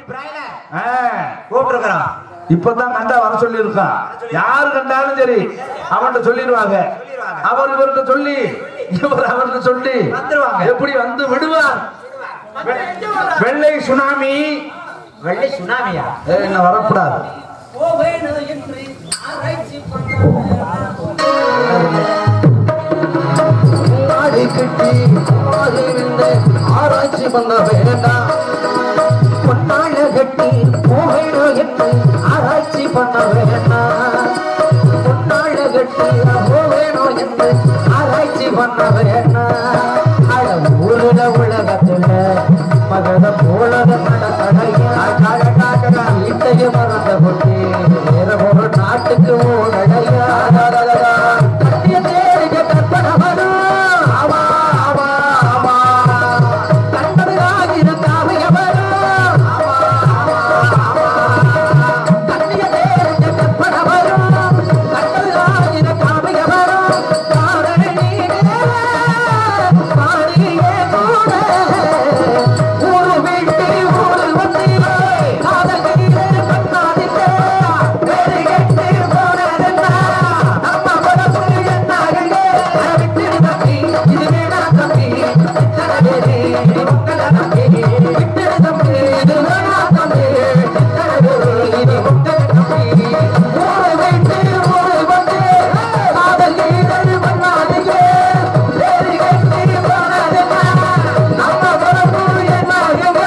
Broiler ஆ, கூப்பிட்டுருக்கிறோம் இப்பதான் கண்டா வர சொல்லி இருக்கான் யாரு கண்டாலும் சரி அவன்கிட்ட சொல்லிடுவாங்க அவர் இவர்கிட்ட சொல்லி இவர் அவர்கிட்ட சொல்லி வந்துருவாங்க. எப்படி வந்து விடுவார் வெ- வெள்ளை சுனாமி வெள்ளை சுனாமியா ஏய், என்ன வரக்கூடாது நாடு கட்டி ஆகிவிந்த ஆராய்ச்சி பண்ண வேண்டாம் பொன்னாள கட்டி போகணும் என்று ஆராய்ச்சி பண்ண வேண்டாம் பொன்னாள கட்டி போகணும் என்று ஆராய்ச்சி பண்ண வேண்டாம் அட ஊருல உலகத்துல மகத போலத நடக்கடையா வீட்டையும் மறந்த கொண்டு வேற ஒரு நாட்டுக்கு ஓடடையா கட்டிய தேடிய கற்பனை வரும் ஆமா ஆமா ஆமா கண்படுகாக இருக்காமைய வரும் ஆமா ஆமா ஆமா கட்டிய தேடிய கற்பனை வரும் கண்படுகாக இருக்காமைய வரும் காரணி மாறியே கூட ஊரு விட்டு ஊரு வந்து காதலிலே கண்ணாடித்தே வேறு கெட்டு போனதென்னா நம்ம மனசு என்னாகலே விட்டு தம்பி இது வேணா தம்பி இத்தனை பேரு உங்களை நம்பி விட்டு தம்பி இது வேணா தம்பி இத்தனை பேரு இது உங்களை நம்பி ஊரு விட்டு ஊரு வந்து காதலிலே பண்ணாதீங்க வேறு கெட்டு போனதென்னா நம்ம மனசு என்னாகலே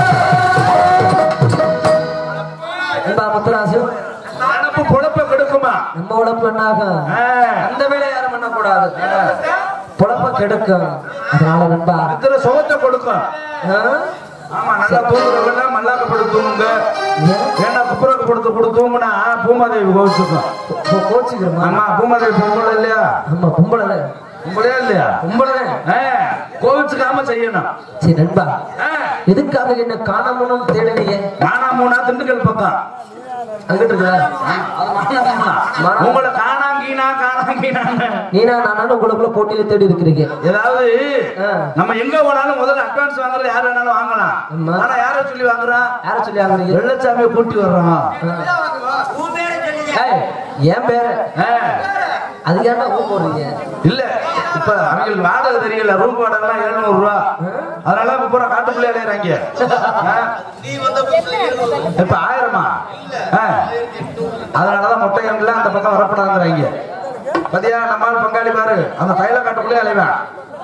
என்பா முத்துராசு நினப்பு பொழப்ப கெடுக்குமா நம்ம உழைப்பு என்னாகும் ஆ, அந்த வேலை யாரும் பண்ணக்கூடாது பொழப்ப கெடுக்கும் அதனால நண்பா இதுல சுகத்தை கொடுக்கும் ஆ? ஆமா நல்லா தூங்குறவங்க மல்லாக்க படுத்து தூங்குங்க ஏன்? ஏன்னா குப்புறக்கு படுத்து கொடுத்து தூங்குனா பூமாதேவி கோவிச்சுக்கும் கோ- கோச்சிக்கிறோமா ஆமா பூமாதேவி பொம்பளை இல்லையா ஆமா கும்பல பொம்பளையா இல்லையா கும்பல ஆ, கோவிச்சுக்காம செய்யணும் சரி நண்பா ஆ, எதுக்காக என்ன காணாமணும் தேடலையே மானா மூணா திண்டுக்கல் பக்கம் அங்கிட்டு இருக்கா மானா. உங்களை காணாங்கீனா காணாங்கீனான்னு நீனா நானும் உங்களுக்குள்ள போட்டியில தேடி இருக்கிறீங்க ஏதாவது ஆ. நம்ம எங்க போனாலும் முதல்ல அட்வான்ஸ் வாங்குறது யார் வேணாலும் வாங்கலாம் ஆமா. ஆனா யார சொல்லி வாங்குறான் யார சொல்லி ஆகுறீங்க வெள்ளச்சாமியை கூட்டி வர்றான் உன் பேரை சொல்லுங்க ஏய், என் பேரு ஆ, அதுக்கு ஏன்டா ஊ போடுறீங்க இல்ல இப்ப அவங்களுக்கு வாடகை தெரியல ரூம் வாடகை எல்லாம் எழுநூறு ரூபா அதனால இப்ப பூரா காட்டுக்குள்ளே அலையறாங்க ஆ. இப்ப ஆயிரமா ஆ. அதனாலதான் மொட்டை எல்லாம் அந்த பக்கம் வரப்படாதுங்கிறாங்க பத்தியா நம்ம பங்காளி பாரு அந்த தைல காட்டுக்குள்ளே அலைவேன்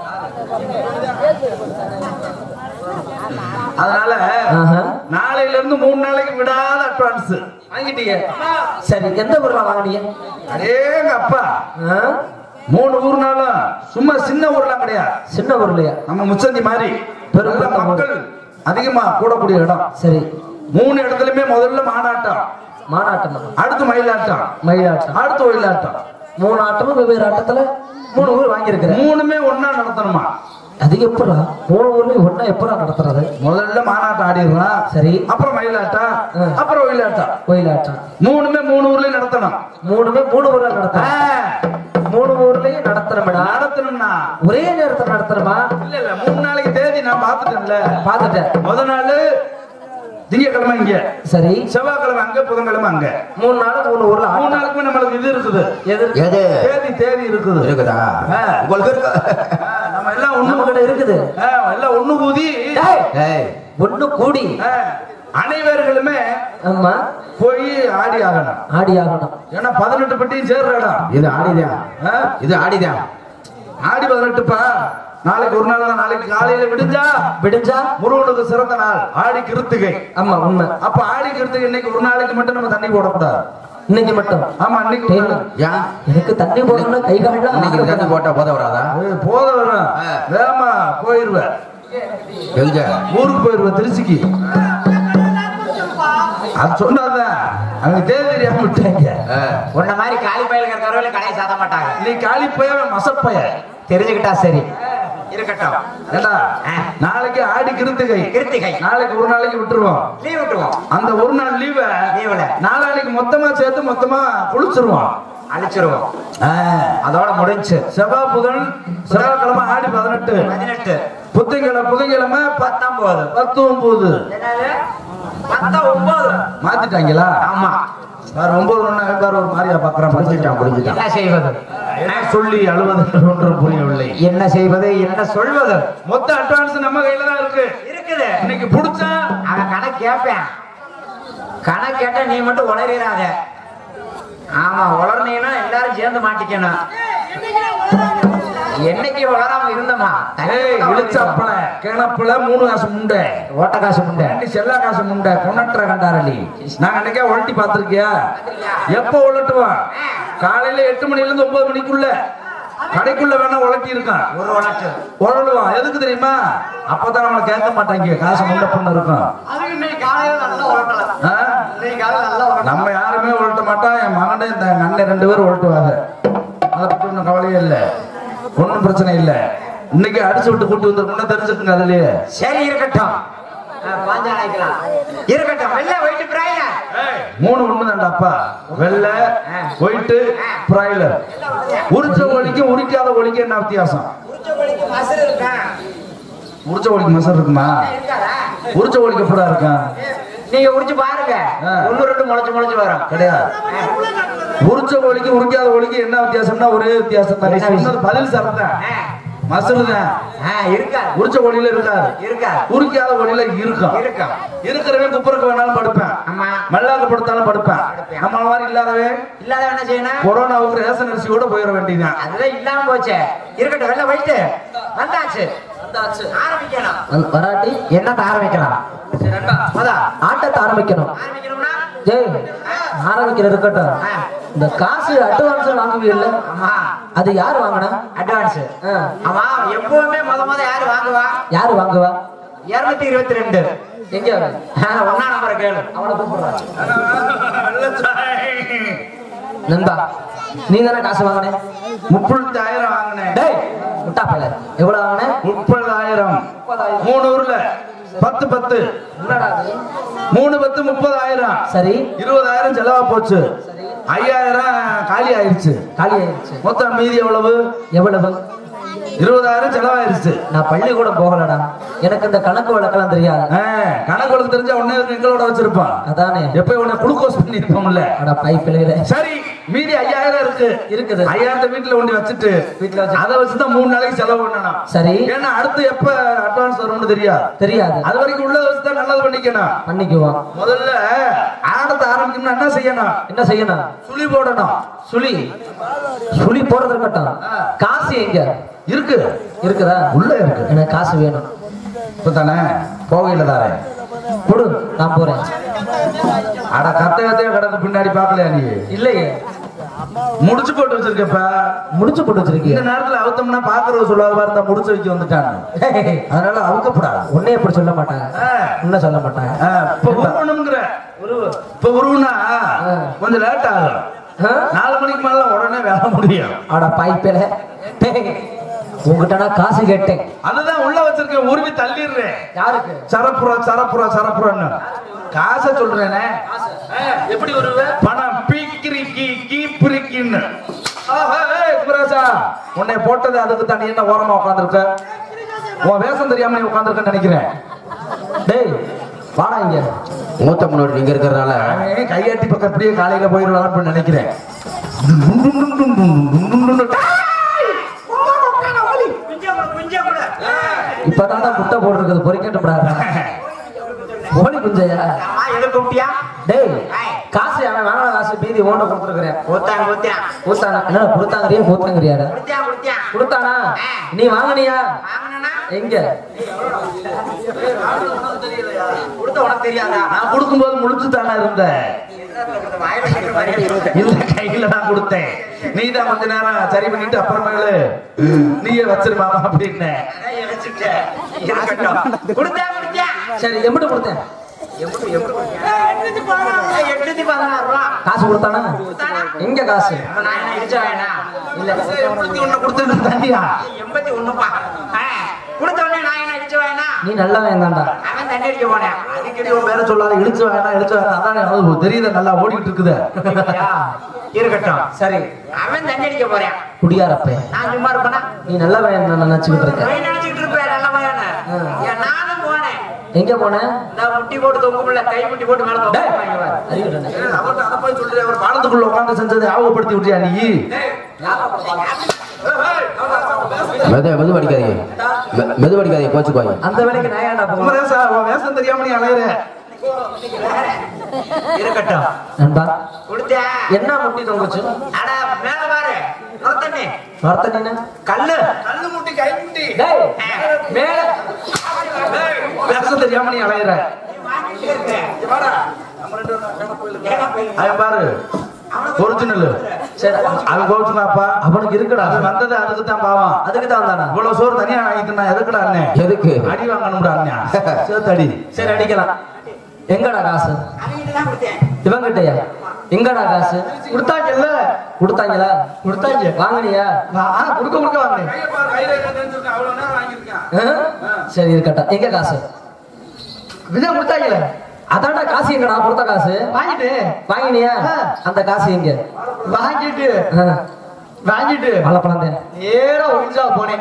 அதனால ஆஹா. நாளையில இருந்து மூணு நாளைக்கு விடாத அட்வான்ஸ் வாங்கிட்டீங்க சரி எந்த ஊர்ல வாங்கினீங்க அடேங்க அப்பா ஆ? மூணு ஊர்னாலும் சும்மா சின்ன ஊர்லாம் கிடையாது சின்ன ஊர்லயா நம்ம முச்சந்தி மாதிரி பெரும் நல்ல மக்கள் அதிகமா கூடக்கூடிய இடம் சரி மூணு இடத்துலயுமே முதல்ல மானாட்டம் மாநாட்டம் அடுத்து மயிலாட்டம் மயிலாட்டம் அடுத்து ஒயிலாட்டம் மூணு ஆட்டமும் வெவ்வேறு ஆட்டத்துல மூணு ஊர் வாங்கியிருக்கிறேன் மூணுமே ஒண்ணா நடத்தணுமா அது எப்படா மூணு ஊர்லயும் ஒன்னா எப்படா நடத்துறது முதல்ல மானாட்டம் ஆடிடுறான் சரி அப்புறம் மயிலாட்டம் ஆ. அப்புறம் ஒயிலாட்டம் கோயிலாட்டம் மூணுமே மூணு ஊர்லயும் நடத்தணும் மூணுமே மூணு ஊர்ல ஆ, நடத்தணும் மூணு ஊர்லயும் நடத்துறோம்டா நடத்தணும்னா ஒரே நேரத்துல நடத்துறோமா இல்ல இல்ல மூணு நாளைக்கு தேதி நான் பார்த்துட்டேன்ல பாத்துட்டேன் முத நாள் திங்கக்கிழமை இங்க சரி செவ்வாய்க்கிழமை அங்க புதன்கிழமை அங்க மூணு நாள் மூணு ஊர்ல மூணு ஆட்டம். நாளுக்குமே நம்மளுக்கு இது இருக்குது எது எது தேதி தேதி இருக்குது இருக்குதா ஆ. உங்களுக்கு இருக்கு ஆ, நம்ம எல்லாம் ஒண்ணு நம்ம கிட்ட இருக்குது ஆ, எல்லாம் ஒண்ணு கூதி ஏய், ஏய் ஒண்ணு கூடி ஆ, அனைவர்களுமே ஆமா போய் ஆடி ஆகணும் ஆடி ஆகணும் ஏன்னா பதினெட்டு பெட்டியும் சேர்ற இடம் இது ஆடிதான் ஆ, இது ஆடிதான் ஆடி பதினெட்டுப்பா நாளைக்கு ஒரு நாள் தான் நாளைக்கு காலையில விடிஞ்சா விடிஞ்சா முருகனுக்கு சிறந்த நாள் ஆடி கிருத்திகை ஆமா உண்மை அப்ப ஆடி கிருத்திகை இன்னைக்கு ஒரு நாளைக்கு மட்டும் நம்ம தண்ணி போடக்கூடாது இன்னைக்கு மட்டும் ஆமா இன்னைக்கு ஒரு நாள். ஏன் எனக்கு தண்ணி போடணும்னா கை இன்னைக்கு தண்ணி கால்லாம் போட்டா போத வராதா ஏய், போதும் வரும் ஆ. வேகமா போயிருவேன் எங்க ஊருக்கு போயிருவேன் திருச்சிக்கு அது சொன்னாதான் அவங்க தேதி தெரியாம விட்டாங்க ஆ. உன்ன மாதிரி காலி பயலுக்கு இருக்கிறவங்கள கடையை சாத மாட்டாங்க நீ காலி போய் மசப்பைய தெரிஞ்சுக்கிட்டா சரி இருக்கட்டும் ஏண்டா ஆ. நாளைக்கு ஆடி கிருத்திகை கிருத்திகை நாளைக்கு ஒரு நாளைக்கு விட்டுருவோம் லீவ் விட்டுருவோம் அந்த ஒரு நாள் லீவ லீவுல நாளைக்கு மொத்தமா சேர்த்து மொத்தமா குளிச்சிருவோம் அழிச்சிருவோம் ஆ. அதோட முடிஞ்சு செவ்வாய் புதன் செவ்வாய்க்கிழமை ஆடி பதினெட்டு பதினெட்டு புத்திங்கிழமை புதன்கிழமை பத்து பத்தொன்பது பத்து ஒன்பது என்னது பத்தா ஒன்பது மாத்திட்டாங்களா ஆமா வேற ஒன்பது ஒண்ணு வேற ஒரு மாதிரியா பாக்குறான் புரிஞ்சுட்டான் புரிஞ்சுட்டான் என்ன செய்வது என்ன சொல்லி அழுவது ஒன்றும் புரியவில்லை என்ன செய்வது என்ன சொல்வது மொத்த அட்வான்ஸ் நம்ம கையில தான் இருக்கு இருக்குது இன்னைக்கு புடிச்சா அவன் கணக்கு கேட்பேன் கணக்கு கேட்டா நீ மட்டும் உளறிடாத ஆமா உளர்னீங்கன்னா எல்லாரும் சேர்ந்து மாட்டிக்கணும் என்னைக்கு உளராம இருந்தமா ஏய் இழுச்சப்பல கிணப்புல மூணு காசு முண்டை ஓட்ட காசு முண்டை ரெண்டு செல்லா காசு முண்டை கொண்டாட்டுற கண்டாரலி நான் அன்னைக்கே உழட்டி பாத்திருக்கியா எப்ப உழட்டுவான் காலையில எட்டு மணில இருந்து ஒன்பது மணிக்குள்ள கடைக்குள்ள வேணா உழட்டி இருக்கான் ஒரு உலட்டு உழலுவான் எதுக்கு தெரியுமா அப்பதான் அவனை கேட்க மாட்டாங்க காசு முண்டை பொண்ணு இருக்கும் அது இன்னைக்கு காலையில நல்லா உலட்டலாம் ஆ? இன்னைக்கு காலையில நல்லா உலட்டலாம் நம்ம யாருமே உழட்ட மாட்டோம் என் மகனே இந்த எங்க அண்ணன் ரெண்டு பேரும் உழட்டுவாங்க அதை பத்தி ஒன்றும் கவலையே இல்லை ஒன்றும் பிரச்சனை இல்லை இன்னைக்கு அடிச்சு விட்டு கூட்டி வந்திருக்கோம்னா தெரிஞ்சுக்குங்க அதுலயே சரி இருக்கட்டும் பாஞ்சா நினைக்கலாம் இருக்கட்டும் வெள்ள போயிட்டு பிராயா மூணு ஒண்ணு அப்பா வெள்ளை ஒயிட்டு பிராய்லர் உரிச்ச கோழிக்கும் உரிக்காத கோழிக்கும் என்ன வித்தியாசம் மசரு இருக்கா உரிச்ச கோழிக்கு மசர் இருக்குமா இருக்காதா உரிச்ச கோழிக்கு எப்படா இருக்கும் நீங்க உரிச்சு பாருங்க ஆ. ஒண்ணு ரெண்டு முளைச்சு முளைச்சு வரும் கிடையாது உரிச்ச கோழிக்கு உரிக்காத கோழிக்கு என்ன வித்தியாசம்னா ஒரே வித்தியாசம் தான் நீ சொன்னது பதில் சரத்தான் ஆ. மசரு தான் ஆ, இருக்காது உரிச்ச கோழியில இருக்காது இருக்காது உரிக்காத கோழியில இருக்கும் இருக்கும் இருக்கிறவன் குப்புறக்கு வேணாலும் படுப்பேன் ஆமா மல்லாக்க படுத்தாலும் படுப்பேன் நம்ம மாதிரி இல்லாதவன் இல்லாத என்ன செய்யணும் கொரோனாவுக்கு ரேஷன் அரிசியோட போயிட வேண்டியதுதான் அதுதான் இல்லாம போச்சே இருக்கட்டும் வெளில போயிட்டு வந்தாச்சு வந்தாச்சு ஆரம்பிக்கணும் வந்து வராட்டி என்னத்த ஆரம்பிக்கலாம் சரி நண்பா முதா ஆட்டத்தை ஆரம்பிக்கணும் ஆரம்பிக்கணும்னா ஜெய் ஆரம்பிக்கிற இருக்கட்டும் ஆ. இந்த காசு அட்வான்ஸ் வாங்குவீங்கல்ல ஆமா அது யாரு வாங்கினா அட்வான்ஸ் ஆமா எப்பவுமே முத முத யாரு வாங்குவா யாரு வாங்குவா இருநூத்தி இருபத்தி ரெண்டு எங்க அவன்? ஒன்னா நம்பரை கேளு அவனை கூப்பிடுறான் நண்பா நீ தானே காசு வாங்கினே முப்பத்தாயிரம் வாங்கினேன் டேய் முட்டா பையல எவ்வளவு வாங்கினே முப்பதாயிரம் மூணு ஊர்ல பத்து பத்து என்னடா அது? மூணு பத்து முப்பதாயிரம் சரி இருபதாயிரம் செலவா போச்சு ஐயாயிரம் காலி ஆயிருச்சு காலி ஆயிடுச்சு மொத்தம் மீதி எவ்வளவு எவ்வளவு இருபதாயிரம் செலவாயிருச்சு நான் பள்ளிக்கூடம் போகலடா எனக்கு இந்த கணக்கு வழக்கெல்லாம் தெரியாது ஆ, கணக்கு உனக்கு தெரிஞ்சா உடனே எங்களோட வச்சிருப்பான் அதானே எப்ப உன்னை குளுக்கோஸ் பண்ணி இருப்போம்ல அட பை பிள்ளைகளே சரி மீதி ஐயாயிரம் இருக்கு இருக்குது ஐயாயிரத்தை வீட்டுல கொண்டு வச்சுட்டு வீட்டுல வச்சு அதை வச்சுதான் மூணு நாளைக்கு செலவு பண்ணணும் சரி ஏன்னா அடுத்து எப்ப அட்வான்ஸ் வரும்னு தெரியாது தெரியாது அது வரைக்கும் உள்ளதை வச்சுதான் நல்லது பண்ணிக்கணும் பண்ணிக்குவோம் முதல்ல ஆடத்தை ஆரம்பிக்கணும்னா என்ன செய்யணும் என்ன செய்யணும் சுழி போடணும் சுழி சுழி போடுறது இருக்கட்டும் காசு எங்க இருக்கு இருக்குதா உள்ள இருக்கு எனக்கு காசு வேணும் இப்பதானே போகையில தாரே கொடு நான் போறேன் அட கத்தையத்தையும் கடந்து பின்னாடி பாக்கலையா நீ இல்லையே முடிச்சு போட்டு வச்சிருக்கப்ப முடிச்சு போட்டு இந்த வச்சிருக்கீங்க நேரத்துல அவுத்தம்னா பாக்குறது சொல்லுவாங்க இருந்தா முடிச்சு வைக்க வந்துட்டாங்க அதனால அவுக்கப்படாது உன்னை எப்படி சொல்ல மாட்டாங்க ஆ. உன்ன சொல்ல மாட்டாங்க ஆ, இப்ப உருவணுங்கிற இப்ப உருவுனா கொஞ்சம் லேட் ஆகும் ஆ? நாலு மணிக்கு மேல உடனே வேலை முடியும் அட பாய்ப்பேல உங்ககிட்ட நான் காசு கேட்டேன் அதுதான் உள்ள வச்சிருக்கேன் உருவி தள்ளிடுறேன் யாருக்கு சரப்புறா சரப்புறா சரப்புறான்னு காசை சொல்றேனே ஆ, எப்படி வருவ பணம் பீக்கிரிக்கி கீப்பிரிக்கின்னு ஆஹா, ஏய், குமரேசா, உன்னை போட்டது அதுக்கு தான் நீ என்ன ஓரமா உட்காந்துருக்க உன் வேஷம் தெரியாம நீ உட்காந்துருக்கன்னு நினைக்கிறேன் டேய் வாடா இங்க மூத்த முன்னோடி நீங்க இருக்கிறதுனால அவன் கையாட்டி பக்கம் அப்படியே காலையில போயிடுவான்னு நினைக்கிறேன் இப்பதான் முட்டை போட்டுருக்குது பொறிக்கட்டுப்படாது கோழி குஞ்சையா ஆமா எது கூப்பிட்டியா டேய் காசு அவன் வாங்கின காசு மீதி ஓண்ட கொடுத்துருக்கிறேன் ஊத்தான் ஊத்தியான் கொடுத்தானா என்ன கொடுத்தாங்கறியா கொடுத்தாங்கறியாடா குடுத்தியான் குடுத்தியான் கொடுத்தானா நீ வாங்குனியா வாங்கினா எங்க கொடுத்த உனக்கு தெரியாதா நான் கொடுக்கும்போது முழிச்சு தானே இருந்தேன் வாயில வைக்கிற மாதிரியே இருக்கு. இல்ல கையில நான் கொடுத்தேன் நீ தான் கொஞ்ச நேரம் சரி பண்ணிட்டு அப்புறமேலு நீயே வச்சிரு மாமா அப்படின்னு அதான் இழைச்சிட்டேன். இருக்கட்டும். குடுத்தியா, குடுத்தியா? சரி எம்பிட்டு கொடுத்தேன் எப்படி, எப்படி குடுத்தியா? ஏய், எட்நூத்தி பதினாறு ரூபா. காசு கொடுத்தானா கொடுத்தானா? எங்க காசு அப்ப நான் என்ன இடிச்ச வேணா? இல்ல எண்பத்தி ஒண்ணு கொடுத்துட்டு தண்டியா எண்பத்தி ஒண்ணுப்பா. ஆ, கொடுத்த உடனே நான் என்ன இடிச்ச வேணா? நீ நல்லவன் தான்டா அவன் தண்ணி அடிக்க போனேன். அடிக்கடி உன் பேரை சொல்லாத இழுச்சு வேணாம் இழுச்சு வேணாம் அதான் எனக்கு தெரியுது நல்லா ஓடிக்கிட்டு இருக்குது இல்லையா? இருக்கட்டும் சரி அவன் தண்ணி அடிக்க போறேன் குடியாரப்ப நான் சும்மா இருப்பேனா நீ நல்லவன் நான் நினைச்சுக்கிட்டு இருக்க நீ நினைச்சுக்கிட்டு இருப்ப நல்ல பையனு. ஆ. ஏன் நானும் போனேன் எங்க போனேன் நான் முட்டி போட்டு தொங்க முடியல கை முட்டி போட்டு மேல தொங்க டேய். வைப்பாங்க பாரு. அறிவுடனே. அவர்கிட்ட அதை போய் சொல்றேன் அவர் பாலத்துக்குள்ள உட்காந்து செஞ்சதை ஞாபகப்படுத்தி விட்டியா நீ மெது மெது அடிக்காதீங்க மெ- மெது அடிக்காதீங்க கோச்சுக்குவாங்க அந்த வேலைக்கு நான் ஏன்டா போகணும் குமரேசா உன் வேஷம் தெரியாம நீ அலையிற இருக்கட்டும் நண்பா கொடுத்தா என்ன முட்டி தொங்குச்சு அட மேல பாரு நொத்தண்ணி வார்த்தை கல்லு கண்ணு முட்டி கை முட்டி டேய் மேல வேஷம் தெரியாம நீ அலையிற அவன் பாரு ஒரிஜினல் சரி அவன் கோச்சுக்காப்பா அவனுக்கு இருக்குடா அது வந்தது அதுக்கு தான் பாவம் அதுக்கு தான் வந்தானா இவ்வளவு சோறு தனியா வாங்கிட்டு நான் எதுக்குடா அண்ணன் எதுக்கு அடி வாங்கணும்டா அண்ணன் சேர்த்து அடி சரி அடிக்கலாம் எங்கடா காசு அவங்கிட்ட தான் கொடுத்தேன் இவங்கிட்டயா எங்கடா காசு கொடுத்தாங்கல்ல கொடுத்தாங்களா கொடுத்தாங்க வாங்கினியா கொடுக்க கொடுக்க வாங்கினேன் ஆ? சரி இருக்கட்டும் எங்க காசு விஜய் கொடுத்தாங்கல்ல அதான்டா காசு எங்கடா கொடுத்த காசு வாங்கிட்டு வாங்கினியா அந்த காசு எங்க வாங்கிட்டு ஆ, வாங்கிட்டு வாழைப்பழம் தான் நேரா ஒழிஞ்சா போனேன்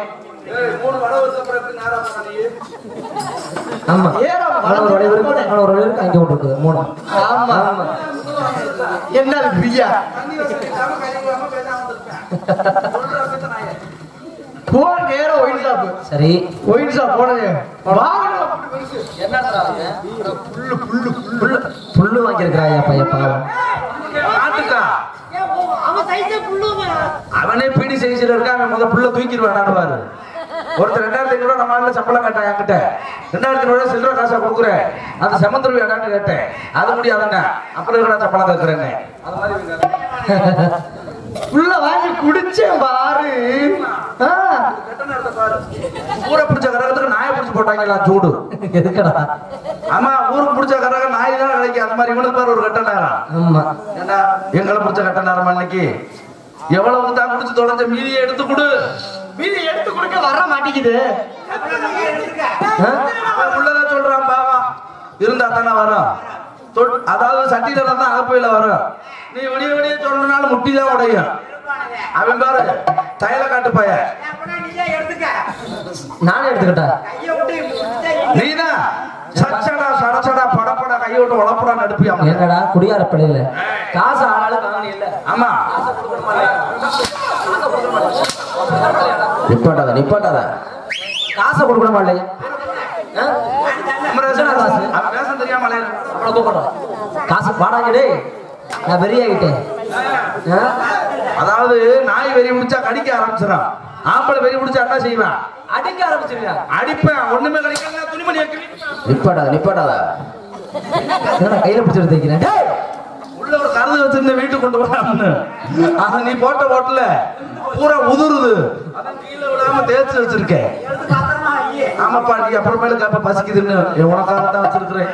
ஆமா ஏறா, அவன ஒரு வளைவு இருக்கு அவன ஒரு வளைவு இருக்கு அங்க ஒன்று இருக்குது மூணு ஆமா என்ன பிரியா போன நேரம் ஒயின் ஷாப் சரி ஒயின் ஷாப் போனது வாங்கணும் புல்லு புல்லு வாங்கியிருக்கிறாயா பையன் பாவம் ஆட்டுக்கா அவன் சைஸே புள்ளுங்க அவனே பீடி சைஸ்ல இருக்கா அவன் முத புள்ள தூக்கிடுவான் பாரு ஒருத்தர் ரெண்டாயிரத்தி ஐநூறு நம்ம ஆளுல சம்பளம் கேட்டாங்க என்கிட்ட ரெண்டாயிரத்தி ஐநூறு சில்லற காசா கொடுக்குறேன் அது சமந்தருவி வேண்டான்னு கேட்டேன் அது முடியாதுங்க அப்புறம் இருக்கிற சம்பளம் கேட்கிறேன்னு புள்ள வாங்கி குடிச்சேன் பாரு ஆ. ஊரை பிடிச்ச கரகத்துக்கு நாயை பிடிச்சு போட்டாங்களா சூடு எதுக்கடா ஆமா ஊருக்கு பிடிச்ச கரகம் நாய் தான் கிடைக்கும் அந்த மாதிரி இவனுக்கு பாரு ஒரு கட்ட நேரம் ஆமா ஏண்டா எங்களை பிடிச்ச கட்ட நேரம் அன்னைக்கு எவ்வளவு தான் குடிச்சு தொலைஞ்ச மீதியை எடுத்து கொடு மீதி எடுத்து கொடுக்க வர மாட்டேங்குது ஆ? அவன் உள்ளதான் சொல்றான் பாவம் இருந்தா தானே வரும் தொட்- அதாவது சட்டியில தான் அகப்பையில வரும் நீ விடிய விடிய சொல்லனாலும் முட்டி தான் உடையும் அவன் பாரு தைல காட்டு பைய நானே எடுத்துக்கிட்டா நீதான் சச்சடா சடச்சடா படப்படா கையை விட்டு உழப்படா நடுப்பியா என்னடா குடியார பிள்ளைல காசு ஆளாளுக்கு வாங்கி இல்ல ஆமா நிப்பாட்டாத நிப்பாட்டாத காசை கொடுக்கணுமா இல்லையா ஆ? குமரேசன் என்னடா காசு அவன் பேச தெரியாம அலையறான். அவ்வளவு கூப்பிடுறான். காசு பாடாங்க டேய் நான் வெறியாகிட்டேன் ஆ? அதாவது நாய் வெறி முடிச்சா கடிக்க ஆரம்பிச்சிடும் ஆம்பளை வெறி முடிச்சா என்ன செய்வான் அடிக்க ஆரம்பிச்சிருக்கா அடிப்பேன் ஒண்ணுமே கிடைக்கல துணிமணி எடுத்து நிப்பாட்டாத நிப்பாட்டாத நான் கையில பிடிச்சிட்டு தைக்கிறேன் டேய் உள்ள ஒரு கருது வச்சிருந்த வீட்டுக்கு கொண்டு வராமனு அது நீ போட்ட போட்டல பூரா உதுருது அதான் கீழே விடாம தேய்ச்சி வச்சிருக்கேன் ஆமாப்பா நீ அப்புறமேலுக்கு அப்ப பசிக்குதுன்னு உனக்காக தான் வச்சிருக்கிறேன்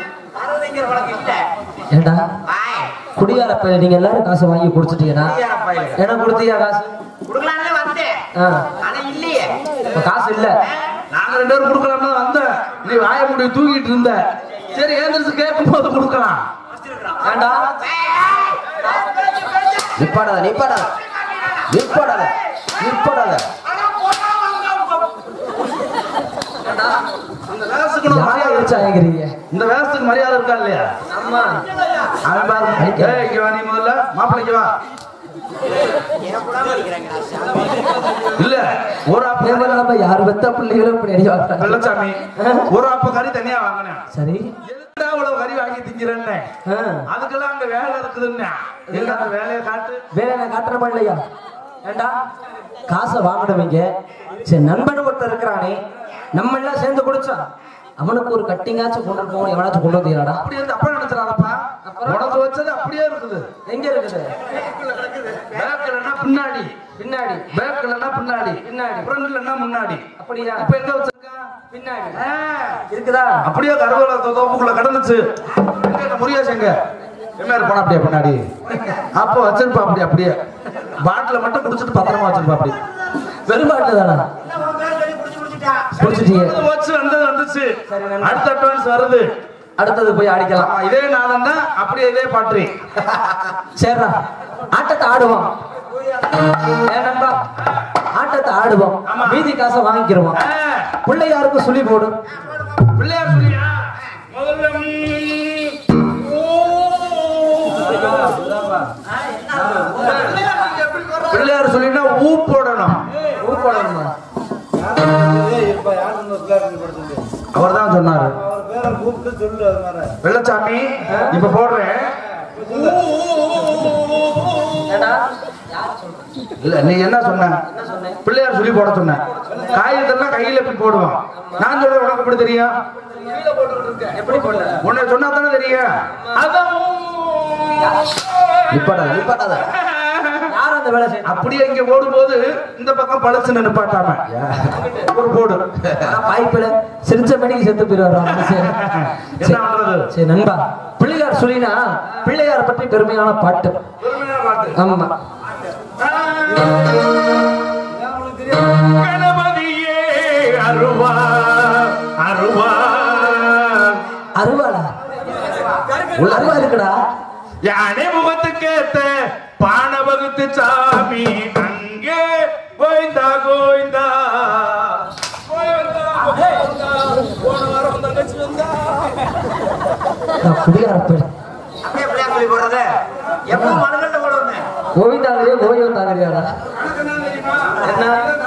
ஏண்டா குடியார பையன் நீங்க எல்லாரும் காசு வாங்கி குடிச்சிட்டீங்கன்னா எனக்கு கொடுத்தியா காசு ஆ. இப்ப காசு இல்ல நாங்க ரெண்டு பேரும் கொடுக்கலாம்னு தான் வந்தேன் நீ வாய முடி தூங்கிட்டு இருந்த சரி ஏந்திரிச்சு கேட்கும் போது கொடுக்கலாம் ஏண்டா நிப்பாட்டாத நிப்பாட்டாத நிப்பாட்டாத நிப்பாட்டாத இந்த வேஷத்துக்கு ஒரு யாரை மரியாதை வச்சு இருக்கா? ஆகிறீங்க இந்த வேஷத்துக்கு மரியாதை இருக்கா இல்லையா ஆமா அவன் பாரு ஏய் இங்க வா நீ முதல்ல மாப்பிள்ளைக்கு வா இல்ல ஒரு அப்ப அதே மாதிரி நம்ம யார் பெத்த பிள்ளைகளும் இப்படி அடி வாங்குறாங்க. வெள்ளச்சாமி ஒரு அப்ப கறி தனியா வாங்கினேன் சரி எதுக்குடா இவ்வளவு கறி வாங்கி திங்கிறேன்னு ஆ. அதுக்கெல்லாம் அங்க வேலை இருக்குதுன்னு இல்ல அந்த வேலையை காட்டு வேலை நான் காட்டுறமா இல்லையா ஏண்டா காசை வாங்கினவங்க சரி நண்பன் ஒருத்தர் இருக்கிறானே நம்ம எல்லாம் சேர்ந்து குடிச்சா அவனுக்கு ஒரு கட்டிங்காச்சும் கொண்டு போவோம் எவனாச்சும் கொண்டு வந்தீங்களாடா அப்படியே தப்பா நினைச்சிடாதப்பா உனக்கு வச்சது அப்படியே இருக்குது எங்க இருக்குது பேக்கலன்னா பின்னாடி பின்னாடி பேக்கலன்னா பின்னாடி பின்னாடி. ஃப்ரண்ட்லன்னா முன்னாடி அப்படியா இப்ப எங்க வச்சிருக்கா பின்னாடி ஆ. இருக்குதா அப்படியே கருவேல தோப்புக்குள்ள கடந்துச்சு எங்க முருகேஷ் எங்க எம்ஆர் போனா அப்படியே பின்னாடி அப்போ வச்சிருப்பா அப்படி அப்படியே பாட்டில மட்டும் குடிச்சிட்டு பத்திரமா வச்சிருப்பா அப்படி வெறும் பாட்டு தானா குடிச்சிட்டீங்க வந்தது வச்சு வந்தது வந்துச்சு சரி, நன்றி. அடுத்த அட்வான்ஸ் வருது அடுத்தது போய் ஆடிக்கலாம் ஆமா இதே நாதம் தான் அப்படியே இதே பாட்டு சரிடா ஆட்டத்தை ஆடுவோம் ஏன் நண்பா ஆட்டத்தை ஆடுவோம் ஆமா. மீதி காசை வாங்கிக்கிறோம் ஆ, பிள்ளையாருக்கு சொல்லி போடு பிள்ளையார் சொல்லியா முதல்ல பிள்ளையார் சொல்லினா ஊ போடணும் ஊர் போடணுமா அவர் தான் சொன்னாரு வெள்ளச்சாமி இப்ப போடுறேன் ஏண்டா இல்ல நீ என்ன சொன்ன பிள்ளையார் சொல்லி போட சொன்ன காகிதத்தெல்லாம் கையில எப்படி போடுவான் நான் சொல்றேன் உனக்கு எப்படி தெரியும் எப்படி போடல உன்னை சொன்னா தானே தெரியும் அதான் நிப்பாட்டாத நிப்பாட்டாத யார் அந்த வேலை செய்யணும் அப்படியே இங்க ஓடும்போது இந்த பக்கம் பழசு நிப்பாட்டாம ஒரு போடு வாய்ப்பில சிரிச்ச மணிக்கு செத்து போயிடுவாரு என்ன பண்றது சரி நண்பா பிள்ளையார் சொல்லினா பிள்ளையார் பற்றி பெருமையான பாட்டு ஆமா கணபதியே அருவா அருவா அருவாளா அருவா இருக்குடா யானை முகத்துக்கேத்த பான வகுத்து சாமி அங்கே கோய்ந்தா கோய்ந்தா நான் குடியார போயிடு அப்படியே பிள்ளையார் சொல்லி போடுறது எப்போ மனதில் போடுவேன் கோவிந்தாங்கறியா கோவியம் தாங்கறியாடா என்ன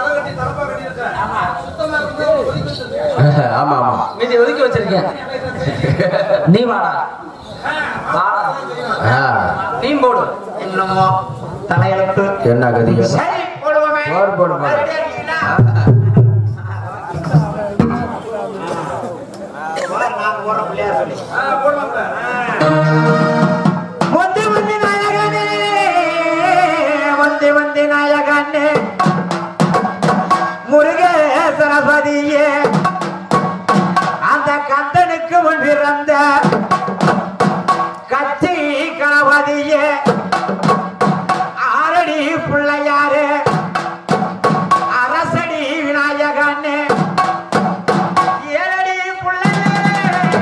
ஆமா ஆமா மீதி ஒதுக்கி வச்சிருக்கேன் நீ வாடா வாடா ஆ, நீ போடு என்னமோ தலையெழுத்து என்ன கதிங்க சரி போடுவோமே போடு, போடு, போடு. ரெடியா இருக்கீங்களா? நான் போடுறேன் பிள்ளையார் சொல்லி வந்து வந்து நாயகனே வந்து வந்து நாயகனே முருகேசரபதியே அந்த கந்தனுக்கு முன் பிறந்த கச்சி கணபதியே ஆரடி பிள்ளையாரு அரசடி விநாயகனே ஏழடி பிள்ளையே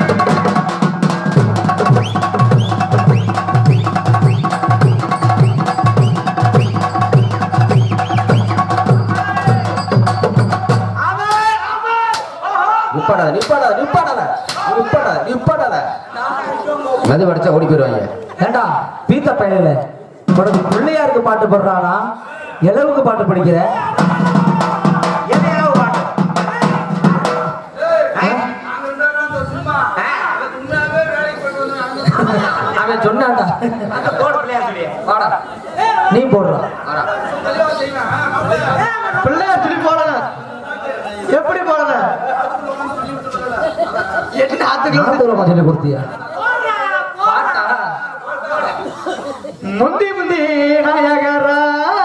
நிப்பாடாத நிப்பாடாத நிப்பாடாத நிப்பாடாத நிப்பாடாத மெது படிச்சா ஓடி போயிருவாங்க ஏண்டா பீத்த பயனில உனக்கு பிள்ளையாருக்கு பாட்டு போடுறானா எளவுக்கு பாட்டு படிக்கிற எதையாவது பாட்டு அவன் சொன்னான்டா அந்த போடு பிள்ளையார் சொல்லி வாடா நீ போடுறா பிள்ளையார் சொல்லி போடணும் எப்படி போடணும் எட்டு ஆத்துக்கள் நாத்தூரமா சொல்லி கொடுத்தியா பாட்டா முந்தி முந்தி நாயகரா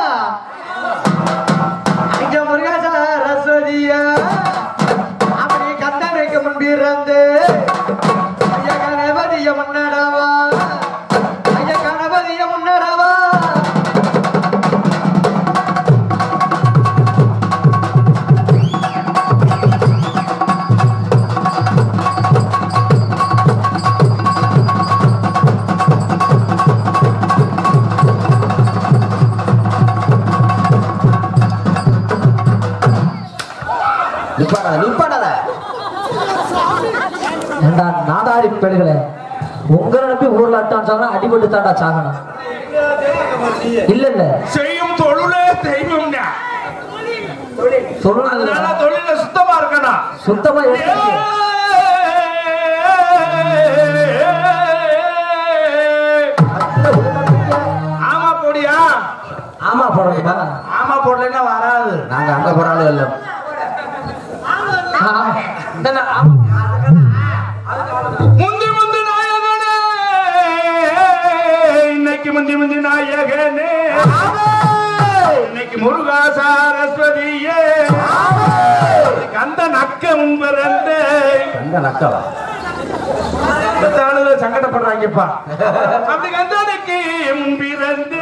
இங்க முருகா சரஸ்வதியா அப்படி கந்தனுக்கு முன்பிறந்து ஐயா கணபதிய முன்னடவா ஐயா கணபதிய முன்னடவா நிப்பாடாத நிப்பாடாத ஏண்டா நாதாரி பெண்களே உங்களை நம்பி ஊர்ல அட்டான் சாங்க அடிபட்டு தாண்டா சாகணும் இல்ல இல்ல செய்யும் தொழிலே தெய்வம் சொல்லுங்க அதனால தொழில சுத்தமா இருக்கணும் சுத்தமா எடுத்து ஆமா போடியா ஆமா போடணுமா ஆமா போடலைன்னா வராது நாங்க அங்க போறாலும் இல்ல ஆமா. இந்தா, ஆமா. முந்தி முந்தி நாயகனே இன்னைக்கு முந்தி முந்தி நாயகனே இன்னைக்கு முருகா சாரஸ்வதியே கந்த நக்கம் பிறந்த அந்த நக்கவா ஆளுங்க சங்கடப்படுறாங்கப்பா அப்படி கந்தனுக்கு பிறந்து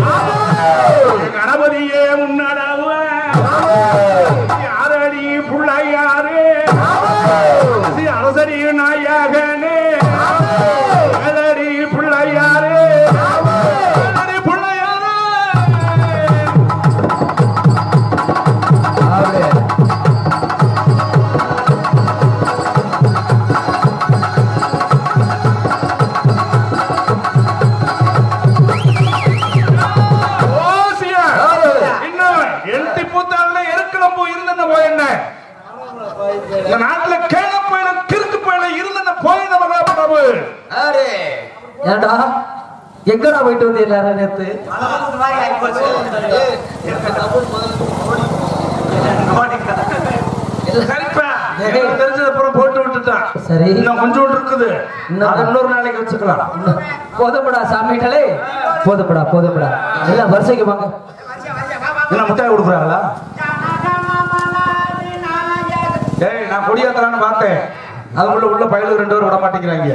கணபதியே முன்னடவ யாரடி புள்ளையாரு அரசடி நாயகனே ஏழடி பிள்ளையாரு ஏழடி பிள்ளையாரு ஆவே. ஏன்டா எங்கடா போயிட்டு வந்தீங்க நேத்து கரெக்டா எனக்கு தெரிஞ்சது அப்புறம் போட்டு விட்டுட்டான் சரி. இன்னும் கொஞ்சோண்டு இருக்குது இன்னும் அது இன்னொரு நாளைக்கு வச்சுக்கலாம் போதும்டா சாமிகளே போதும்டா போதும்டா எல்லாம் வரிசைக்கு வாங்க என்ன முட்டாய் கொடுக்குறாங்களா டேய் நான் கொடியாத்தலான்னு பார்த்தேன் அதுக்குள்ள உள்ள பயலுக்கு ரெண்டு பேரும் விட மாட்டேங்கிறாங்க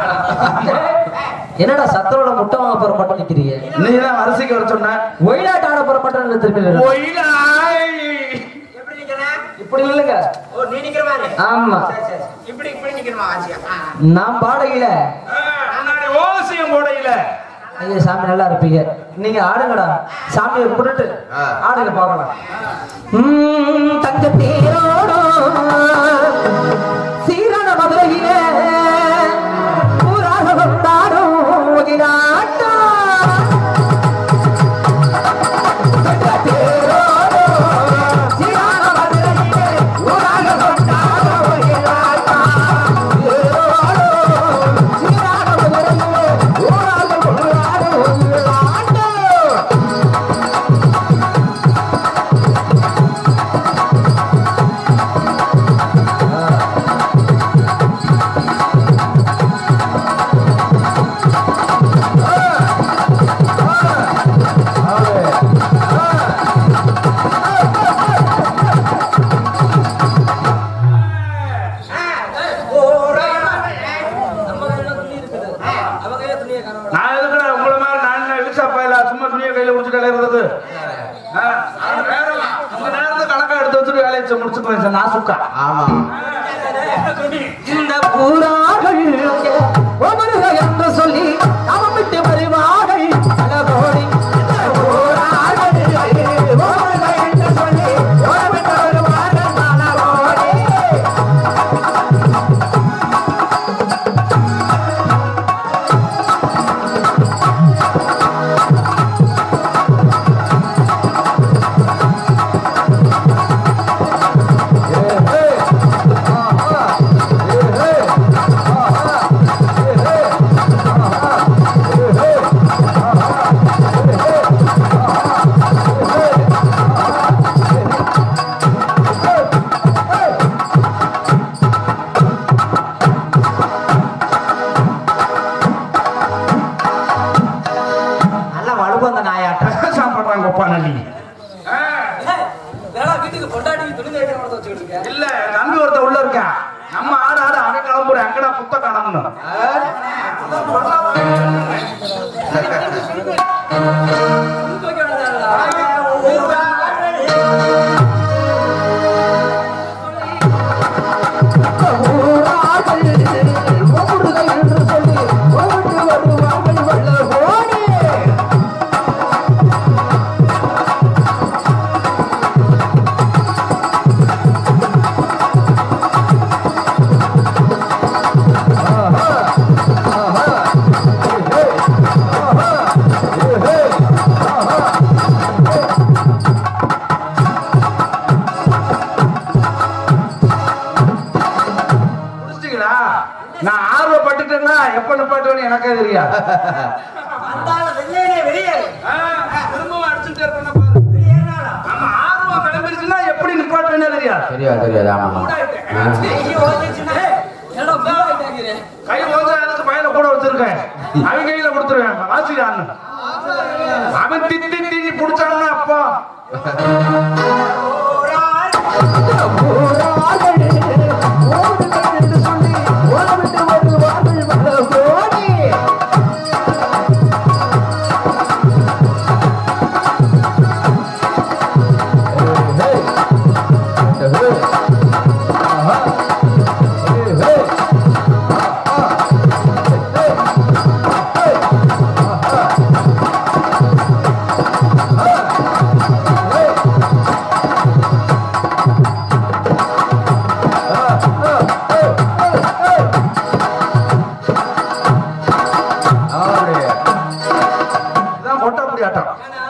என்னடா சத்தரோட முட்டை வாங்க போற மட்டும் நிக்கிறீங்க நீ தான் அரிசிக்கு வர சொன்ன ஒயிலாட்ட ஆட போற மட்டும் திரும்பி ஒயிலாய். எப்படி நிக்கிறேன் இப்படி இல்லைங்க ஓ நீ நிக்கிற மாதிரி ஆமா சரி, சரி. இப்படி இப்படி நிக்கணுமா ஆச்சியா ஆ. நான் பாடையில ஆ, முன்னாடி ஓசியம் போடையில ஐயா சாமி நல்லா இருப்பீங்க நீங்க ஆடுங்கடா சாமியை கும்பிட்டுட்டு ஆடுங்க பார்க்கலாம் உம், தங்க தேரோடோ சீரான மதுரையிலே ஊராக கொண்டாடும் ஒகிலாட்டம். தங்க தேரோடோ, சீரான மதுரையிலே ஊராக கொண்டாடும் ஒகிலாட்டம். தேரோடோ, சீரான மதுரையிலே ஊராக கொண்டாடும் ஒகிலாட்டம். நான் எதுக்குடா உங்களை மாதிரி நான் என்ன இழுச்சா பையல சும்மா துணியை கையில குடிச்சிட்டு அலையிறது ஆ, அது நேரம் உங்க நேரத்தை கணக்கா எடுத்து வச்சுட்டு வேலையை செஞ்சு முடிச்சுக்குவேன் சார் நான் சுக்கா ஆமா இந்த புறாகள் ஒவ்வொரு என்று சொல்லி அவன் விட்டு வருவார்கள் பல கோடி இந்த புறாகள் ஒவ்வொரு என்று சொல்லி அவன் விட்டு வருவார்கள் பல கோடி நல்லா வலுப்பு அந்த நாயாட்டம் சாப்பிடுறாங்க ஒப்பா நள்ளி வீட்டுக்கு கொண்டாடி துணி தைக்கிற மாதிரி வச்சுக்கிட்டு இருக்கேன் இல்ல நம்பி ஒருத்த உள்ள இருக்கான் நம்ம ஆடு ஆடு அடை கிளம்புறேன் அங்கடா புத்த காணணும் புரிஞ்சுங்களா நான் ஆர்வப்பட்டுட்டேன்னா எப்ப நிப்பாட்டுவேன்னு எனக்கே தெரியாது வந்தாலும் வெளியே வெளியே திரும்பவும் அடிச்சுட்டே இருப்பேன்னா பாரு நம்ம ஆர்வம் கிளம்பிருச்சுன்னா எப்படி நிப்பாட்டுவேன்னே தெரியாது தெரியாது தெரியாது ஆமா நெய் ஓடிச்சுன்னா கை ஓஞ்சா எனக்கு பையனை கூட வச்சிருக்கேன் அவன் கையில கொடுத்துருவேன் வாசிக்கான்னு அவன் திட்டி திட்டி புடிச்சான்னா அப்பா இதான் கொட்டாப்புடி ஆட்டம்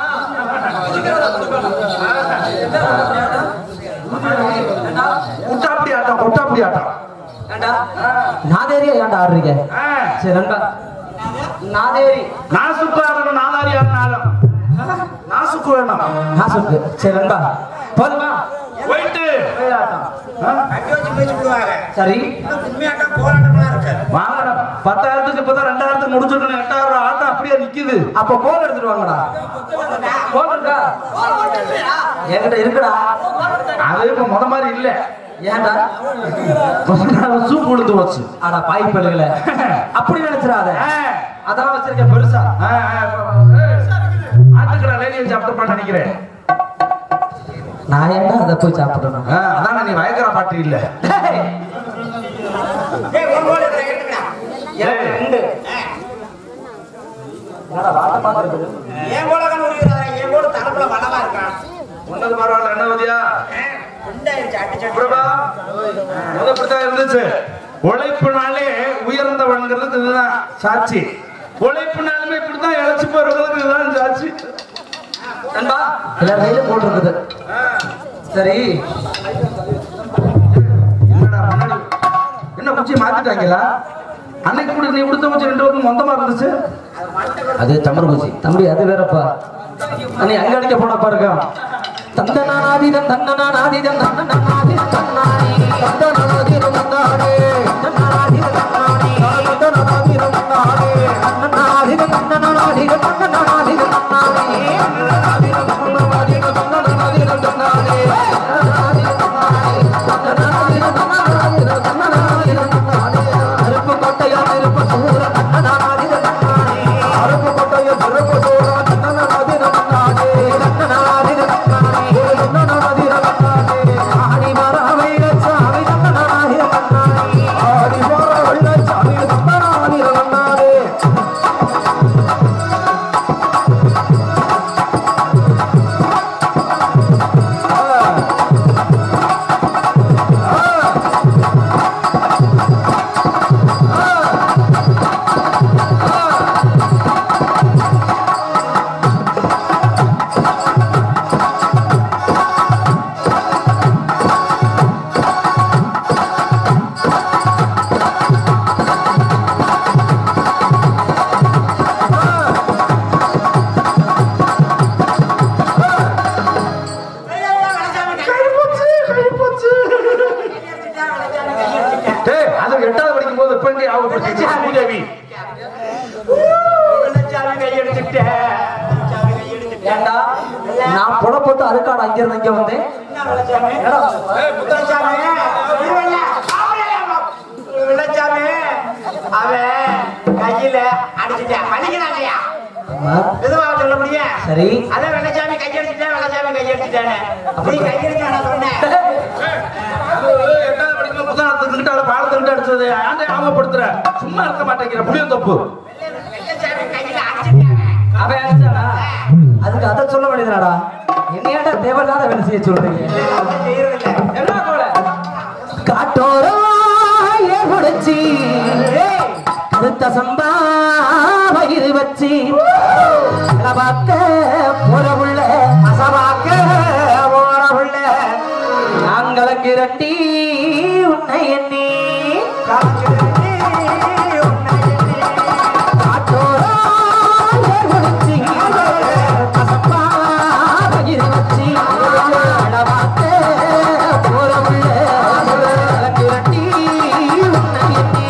கொட்டாப்புடி ஆட்டம் கொட்டாப்புடி ஆட்டம் நாதேரியா ஏன்டா ஆடுறீங்க ஆ, சரி நண்பா நாதேரி நாசுக்காரன் நாதாரி ஆனாலும் நாசுக்கு வேணும் நாசுக்கு சரி நண்பா போதுமா போயிட்டு போயிடாட்டம். ஆ? கட்டி வச்சு பேசி விடுவாங்க சரி இன்னும் உண்மையாட்டம் போராட்டம்லாம் இருக்கு வாங்கடா பத்தாயிரத்துக்கு இப்பதான் ரெண்டாயிரத்துக்கு முடிச்சிருக்கணும் எட்டாயிரம் ரூபாய் ஆட்டம் அப்படியே நிக்குது அப்ப கோல் எடுத்துட்டு வாங்கடா கோல் இருக்கா என்கிட்ட இருக்குடா அது இப்ப முத மாதிரி இல்ல ஏன்டா சூப் உளுந்து வச்சு அட பாய் பல்லுகள அப்படி நினைச்சிடாத ஆ, அதான் வச்சிருக்கேன் பெருசா ஆ, ஆ, ஆட்டுக்கடா லேடியை சாப்பிட்டு நினைக்கிறேன் நான் ஏன்டா அதை போய் சாப்பிடணும் ஆ, அதான் நீ வயக்கரா பாட்டு இல்ல டேய், ஏய் ஒரு கோல் எடுத்துடா, எடுத்துடா. எனக்கு ரெண்டு. என்னடா வாட்ட பார்த்துருக்குது? என் கோல கண்ணு உருகிறாரா என் கோல தரப்புல வளமா இருக்கான் உன்னது பரவாயில்ல என்ன வதியா குண்டாயிருச்சு அடிச்சு பிரபா முத இப்படித்தான் இருந்துச்சு உழைப்புனாலே உயர்ந்தவங்கிறதுக்கு இதுதான் சாட்சி உழைப்புனாலுமே இப்படித்தான் இழைச்சு போறதுக்கு இதுதான் சாட்சி நண்பா எல்லா கையிலும் போல் இருக்குது சரி என்னடா முன்னாடி என்ன குச்சி மாத்திட்டாங்களா அன்னைக்கு கூட நீ கொடுத்த குச்சி ரெண்டு பக்கம் மொத்தமா இருந்துச்சு அது தமிழ் குச்சி தம்பி அது வேறப்பா நீ அங்க அடிக்க போன பாருங்க தந்தனாதிதம் தந்தனாதிதம் தந்தனாதிதம் தன்னானே தந்தனாதிதம் தன்னானே தந்தனாதிதம் தன்னானே தந்தனாதிதம் தன்னானே தந்தனாதிதம் தந்தனாதிதம் தந்தனாதிதம் தன்னானே தந்தனாதிதம் தந்தனாதிதம் தந்தனாதிதம் தன்னானே தந்தனாதிதம் தன்னானே தந்தனாதிதம் தந்தனாதிதம் தந்தனாதிதம் தன்னானே அருப்பு கோட்டையா நெருப்பு சூர தந்தனாதிதம் தன்னானே அருப்பு கோட்டையா நெருப்பு சூர தந்தனாதிதம் தன்னானே தந்தனாதிதம் தன்னானே தந்தனாதிதம் தன்னானே ஆடி வர வைரச்சாமி தந்தனாதிதம் தன்னானே ஆடி வர வைரச்சாமி தந்தனாதிதம் தன்னானே டேய் அது எட்டாவது படிக்கும் போது இப்ப இங்கே ஆகப்படுத்தி பூதேவி ஏண்டா நான் புட போட்டு அதுக்கான அங்க இருந்து இங்க வந்தேன் அவன் கையில அடிச்சுட்டான் வலிக்கிறாங்கய்யா ஆமா. எதுவா சொல்ல முடியும் சரி அதான் வெள்ளச்சாமி கையடிச்சுட்டேன் வெள்ளச்சாமி கையடிச்சுட்டானே நீ கையடிச்சு நான் சொன்னேன் எட்டாவது படிக்கும் போது புத்தகத்துக்கிட்ட பாடத்துக்கிட்ட அடிச்சது ஆண்டை ஆமப்படுத்துற சும்மா இருக்க மாட்டேங்கிற புளிய தப்பு வெள்ளச்சாமி கையில அடிச்சுட்டாங்க அவன் அடிச்சானா அதுக்கு அதை சொல்ல வேண்டியதுனாடா என்னையாடா தேவையில்லாத வேலை செய்ய சொல்றீங்க செய்யறதில்ல என்ன போல காட்டோரே குடிச்சி கருத்த சம்பா வயிறு வச்சு பார்க்க போற உள்ள அசவாக்க போற உள்ள நாங்களுக்கு ரட்டி உன்னை எண்ணி காட்டோரே குடிச்சி கசப்பா வயிறு வச்சு பார்க்க போற உள்ள நாங்களுக்கு ரட்டி உன்னை எண்ணி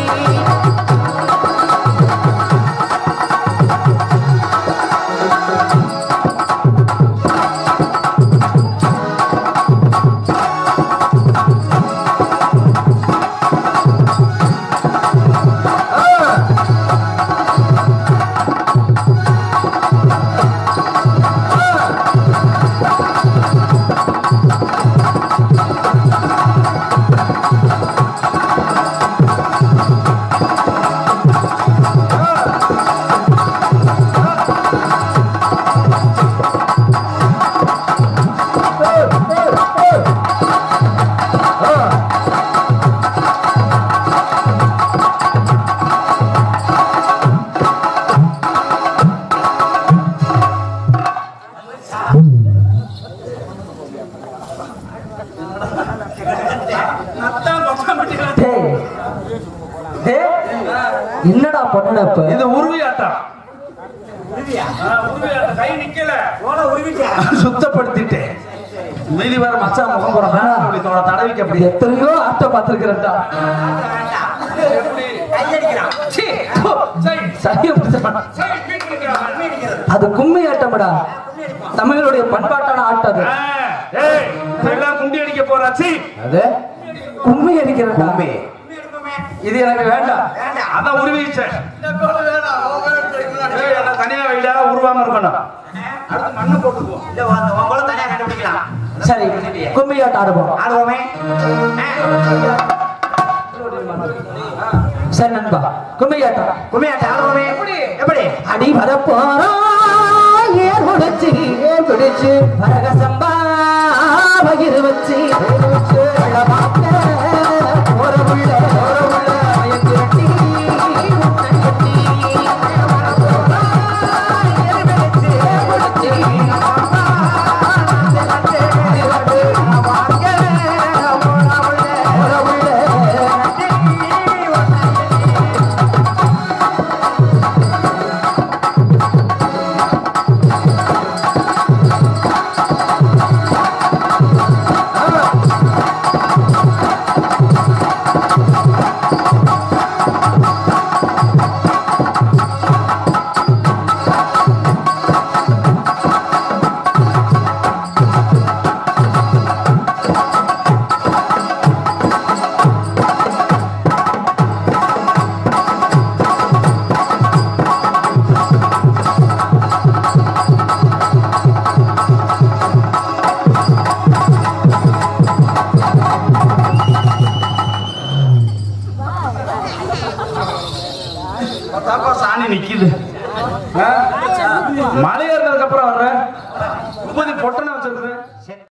பொண்ணனப்ப இது உருவி ஆட்டம் ஆ, உருவி ஆட்டம் கை நிக்கல போன உருவிட்டியா சுத்தப்படுத்திட்டேன் மீதி வேற மச்சான் முகம் போற அப்படி தோட தடவிக்க அப்படி எத்தனையோ ஆட்டம் பார்த்திருக்கிறேன்டா கையடிக்கிறான் சீ, போ, சை, சரியா பிடிச்சான். சை, வீட்டுக்கு இருக்கிறான். அது கும்மி ஆட்டம்டா தமிழருடைய பண்பாட்டான ஆட்டம் அது ஆ, ஏய், எல்லாம் குண்டி அடிக்க போறாச்சு அது கும்மி அடிக்கிறேன்டா உண்மை இது எனக்கு வேண்டாம் வேண்டாம் அதான் உருவிச்சேன் ஏய், அதான் தனியா வைடா உருவாம இருக்கணும் அடுத்து மண்ணை போட்டுக்குவோம் இல்ல உன் உன் கூட தனியா கண்டுபிடிக்கலாம் சரி கும்மி ஆட்டம் ஆடுவோம் ஆடுவோமே சரி நண்பா கும்மி ஆட்டம் கும்மியாட்டம் ஆடுவோமே எப்படி எப்படி அடி வரப்போறா ஏர் முடிச்சு ஏர் பிடிச்சு வரக சம்பா பகிர் வச்சு வெள்ள பார்க்க போற உள்ள போற உள்ள மயக்கு வெட்டி முட்டை கட்டி வரப்போறா, ஏர் பிடிச்சு, ஏர் பிடிச்சு, சம்பா, நட்டு, நட்டு, நட்டு, பார்க்க போற உள்ள, போற உள்ள, நட்டு, தாப்பா சாணி நிக்குது ஆ? மலை ஏறினதுக்கு அப்புறம் வர்றேன் உபதி பொட்டனை வச்சிருக்கிறேன்